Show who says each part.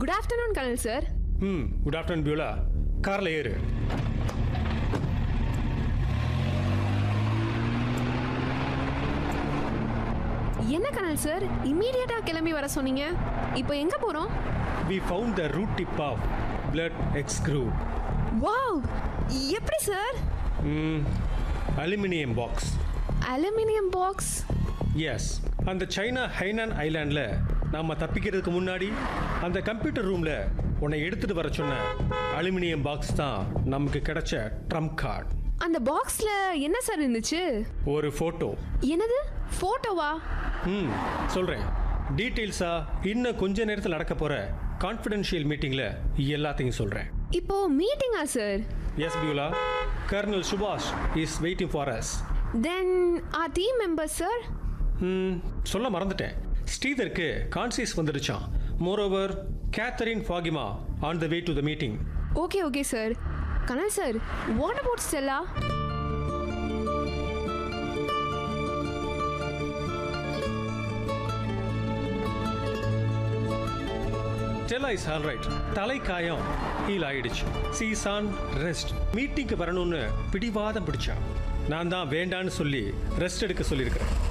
Speaker 1: good afternoon colonel sir
Speaker 2: hmm good afternoon Beulah காரில் ஏறு
Speaker 1: என்ன கனல் சார் இம்மீடியட்டா கிளம்பி வர சொன்னீங்க இப்போ எங்க போறோம்
Speaker 2: we found the route tip of blood X group
Speaker 1: wow எப்படி sir
Speaker 2: aluminium box
Speaker 1: aluminium box
Speaker 2: yes அந்த சைனா ஹைனான் ஐலாண்டில் நாம் தப்பிக்கிறதுக்கு முன்னாடி அந்த கம்ப்யூட்டர் ரூமில் உன்னை எடுத்துகிட்டு வர சொன்ன அலுமினியம் பாக்ஸ் தான் நமக்கு கிடைச்ச ட்ரம்ப் கார்டு
Speaker 1: அந்த பாக்ஸ்ல என்ன சார் இருந்துச்சு
Speaker 2: ஒரு ஃபோட்டோ
Speaker 1: என்னது போட்டோவா
Speaker 2: ம் சொல்கிறேன் டீட்டெயில்ஸாக இன்னும் கொஞ்ச நேரத்தில் நடக்க போகிற கான்ஃபிடென்ஷியல் மீட்டிங்கில் எல்லாத்தையும் சொல்கிறேன்
Speaker 1: இப்போ மீட்டிங்கா சார்
Speaker 2: எஸ் பியூலா கர்னல் சுபாஷ் is waiting for us
Speaker 1: then a team member sir
Speaker 2: hmm, சொல்ல மறந்துட்டேன் ஸ்ரீதருக்கு கான்சியஸ் வந்துடுச்சான் மோரோவர் கேத்தரின் ஃபாகிமா on the way to the meeting
Speaker 1: okay okay sir colonel sir what about Stella
Speaker 2: Stella is all right தலை காயம் heel ஆயிடுச்சு சீசான் rest மீட்டிங்க்கு வரணும்னு பிடிவாதம் பிடிச்சா நான் தான் வேண்டான்னு சொல்லி ரெஸ்ட் எடுக்க சொல்லியிருக்கிறேன்